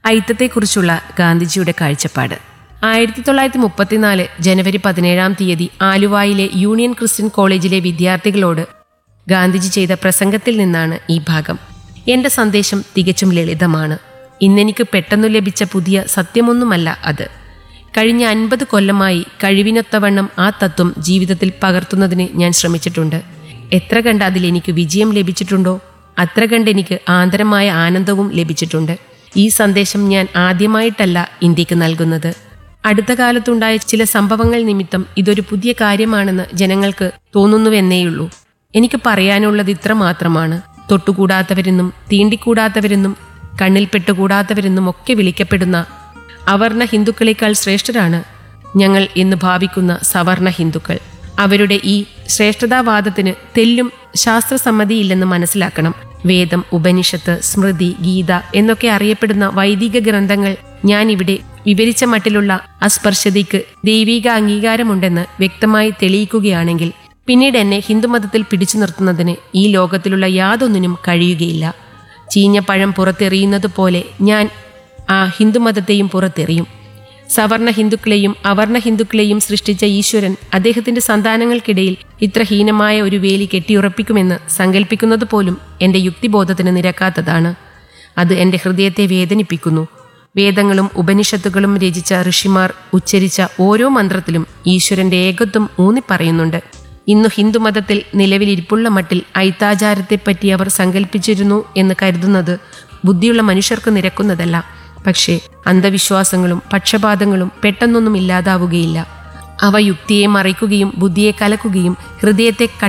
ഐത്തത്തെക്കുറിച്ചുള്ള ഗാന്ധിജിയുടെ കാഴ്ചപ്പാട് ആയിരത്തി തൊള്ളായിരത്തി മുപ്പത്തിനാല് ജനുവരി പതിനേഴാം തീയതി ആലുവായിലെ യൂണിയൻ ക്രിസ്ത്യൻ കോളേജിലെ വിദ്യാർത്ഥികളോട് ഗാന്ധിജി ചെയ്ത പ്രസംഗത്തിൽ നിന്നാണ് ഈ ഭാഗം എന്റെ സന്ദേശം തികച്ചും ലളിതമാണ് ഇന്നെനിക്ക് പെട്ടെന്നു ലഭിച്ച പുതിയ സത്യമൊന്നുമല്ല അത് കഴിഞ്ഞ അൻപത് കൊല്ലമായി കഴിവിനൊത്തവണ്ണം ആ തത്വം ജീവിതത്തിൽ പകർത്തുന്നതിന് ഞാൻ ശ്രമിച്ചിട്ടുണ്ട് എത്ര കണ്ട് അതിൽ എനിക്ക് വിജയം ലഭിച്ചിട്ടുണ്ടോ അത്ര കണ്ട് എനിക്ക് ആന്തരമായ ആനന്ദവും ലഭിച്ചിട്ടുണ്ട് ഈ സന്ദേശം ഞാൻ ആദ്യമായിട്ടല്ല ഇന്ത്യക്ക് നൽകുന്നത് അടുത്ത കാലത്തുണ്ടായ ചില സംഭവങ്ങൾ നിമിത്തം ഇതൊരു പുതിയ കാര്യമാണെന്ന് ജനങ്ങൾക്ക് തോന്നുന്നുവെന്നേയുള്ളൂ എനിക്ക് പറയാനുള്ളത് ഇത്ര മാത്രമാണ് തൊട്ടുകൂടാത്തവരെന്നും തീണ്ടിക്കൂടാത്തവരെന്നും കണ്ണിൽപ്പെട്ടുകൂടാത്തവരെന്നും ഒക്കെ വിളിക്കപ്പെടുന്ന അവർണ ഹിന്ദുക്കളെക്കാൾ ശ്രേഷ്ഠരാണ് ഞങ്ങൾ എന്ന് ഭാവിക്കുന്ന സവർണ ഹിന്ദുക്കൾ അവരുടെ ഈ ശ്രേഷ്ഠതാവാദത്തിന് തെല്ലും ശാസ്ത്രസമ്മതിയില്ലെന്ന് മനസ്സിലാക്കണം വേദം ഉപനിഷത്ത് സ്മൃതി ഗീത എന്നൊക്കെ അറിയപ്പെടുന്ന വൈദിക ഗ്രന്ഥങ്ങൾ ഞാൻ ഇവിടെ വിവരിച്ച മട്ടിലുള്ള അസ്പർശതയ്ക്ക് ദൈവിക അംഗീകാരമുണ്ടെന്ന് വ്യക്തമായി തെളിയിക്കുകയാണെങ്കിൽ പിന്നീട് എന്നെ ഹിന്ദുമതത്തിൽ പിടിച്ചു നിർത്തുന്നതിന് ഈ ലോകത്തിലുള്ള യാതൊന്നിനും കഴിയുകയില്ല ചീഞ്ഞ പഴം പുറത്തെറിയുന്നത് പോലെ ഞാൻ ആ ഹിന്ദുമതത്തെയും പുറത്തെറിയും സവർണ ഹിന്ദുക്കളെയും അവർണ ഹിന്ദുക്കളെയും സൃഷ്ടിച്ച ഈശ്വരൻ അദ്ദേഹത്തിന്റെ സന്താനങ്ങൾക്കിടയിൽ ഇത്ര ഹീനമായ ഒരു വേലി കെട്ടിയുറപ്പിക്കുമെന്ന് സങ്കല്പിക്കുന്നത് പോലും എന്റെ യുക്തിബോധത്തിന് നിരക്കാത്തതാണ് അത് എന്റെ ഹൃദയത്തെ വേദനിപ്പിക്കുന്നു വേദങ്ങളും ഉപനിഷത്തുകളും രചിച്ച ഋഷിമാർ ഉച്ചരിച്ച ഓരോ മന്ത്രത്തിലും ഈശ്വരന്റെ ഏകത്വം ഊന്നിപ്പറയുന്നുണ്ട് ഇന്നു ഹിന്ദുമതത്തിൽ നിലവിലിരിപ്പുള്ള മട്ടിൽ ഐത്താചാരത്തെപ്പറ്റി അവർ സങ്കല്പിച്ചിരുന്നു എന്ന് കരുതുന്നത് ബുദ്ധിയുള്ള മനുഷ്യർക്ക് നിരക്കുന്നതല്ല പക്ഷേ അന്ധവിശ്വാസങ്ങളും പക്ഷപാതങ്ങളും പെട്ടെന്നൊന്നും ഇല്ലാതാവുകയില്ല അവ യുക്തിയെ മറയ്ക്കുകയും ബുദ്ധിയെ കലക്കുകയും ഹൃദയത്തെ